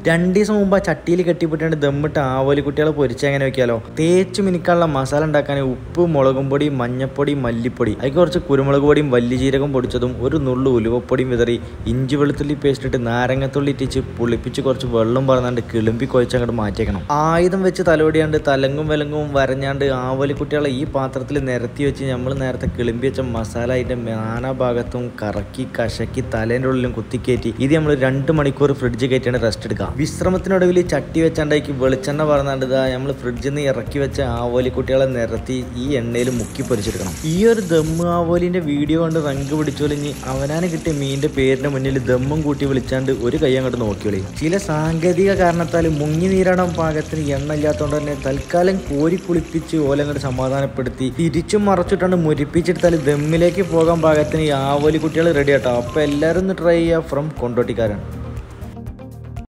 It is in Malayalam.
രണ്ട് ദിവസം മുമ്പ് ആ ചട്ടിയിൽ കെട്ടിപ്പിട്ടാണ്ട് ദമ്മിട്ട് ആവോലി കുട്ടികളെ പൊരിച്ച് എങ്ങനെ വെക്കാലോ തേച്ച് മിനിക്കാനുള്ള മസാല ഉണ്ടാക്കാൻ ഉപ്പ് മുളകും പൊടി മഞ്ഞപ്പൊടി മല്ലിപ്പൊടി അതിൽ കുറച്ച് കുരുമുളക് പൊടിയും വലിയ ജീരകം പൊടിച്ചതും ഒരു നുള്ളു ഉലുവപ്പൊടിയും വിതറി ഇഞ്ചി വെളുത്തുള്ളി പേസ്റ്റ് ഇട്ട് നാരങ്ങത്തുള്ളി ഇട്ടിച്ച് പുളിപ്പിച്ച് കുറച്ച് വെള്ളം പറഞ്ഞാണ്ട് കിളുമ്പി കുഴച്ച് അങ്ങോട്ട് മാറ്റിയേക്കണം ആയുധം വെച്ച് തലോടിയാണ്ട് തലങ്ങും വിലങ്ങും വരഞ്ഞാണ്ട് ആവോലി കുട്ടികളെ ഈ പാത്രത്തിൽ നിരത്തി വെച്ച് നമ്മൾ നേരത്തെ കിളുമ്പി വെച്ച മസാല അതിൻ്റെ നാനാഭാഗത്തും കറക്കി കശക്കി തലേൻ്റെ ഉള്ളിലും കുത്തിക്കയറ്റി ഇത് നമ്മൾ രണ്ട് മണിക്കൂർ ഫ്രിഡ്ജ് കയറ്റിയാണ് റെസ്റ്റ് എടുക്കുക വിശ്രമത്തിനൊടുവിൽ ചട്ടി വെച്ചാണ്ടേക്ക് വെളിച്ചെണ്ണ പറഞ്ഞാണ്ട് ഇതാ നമ്മൾ ഫ്രിഡ്ജിൽ നിന്ന് ഇറക്കി വെച്ച ആവോലി കുട്ടികളെ നിരത്തി ഈ എണ്ണയിൽ മുക്കി പൊരിച്ചെടുക്കണം ഈ ഒരു ദമ്മ് ആവോലിൻ്റെ വീഡിയോ കണ്ട് റങ്ക് പിടിച്ചോലിഞ്ഞ് അവനാന് കിട്ടിയ മീനിൻ്റെ പേരിൻ്റെ മുന്നിൽ ദമ്മും കൂട്ടി വിളിച്ചാണ്ട് ഒരു കൈ അങ്ങോട്ട് നോക്കിയോളി ചില സാങ്കേതിക കാരണത്താൽ മുങ്ങി നീരാടാൻ പാകത്തിന് എണ്ണ ഇല്ലാത്തതുകൊണ്ട് തന്നെ തൽക്കാലം കോരി കുളിപ്പിച്ച് ഓലങ്ങോട്ട് സമാധാനപ്പെടുത്തി തിരിച്ചും മറച്ചിട്ടാണ് മുരിപ്പിച്ചെടുത്താൽ ദമ്മിലേക്ക് പോകാൻ പാകത്തിന് ഈ ആവോലി കുട്ടികൾ റെഡി ആട്ടോ അപ്പോൾ എല്ലാവരും ഒന്ന് ട്രൈ ചെയ്യുക ഫ്രം കൊണ്ടോട്ടിക്കാരൻ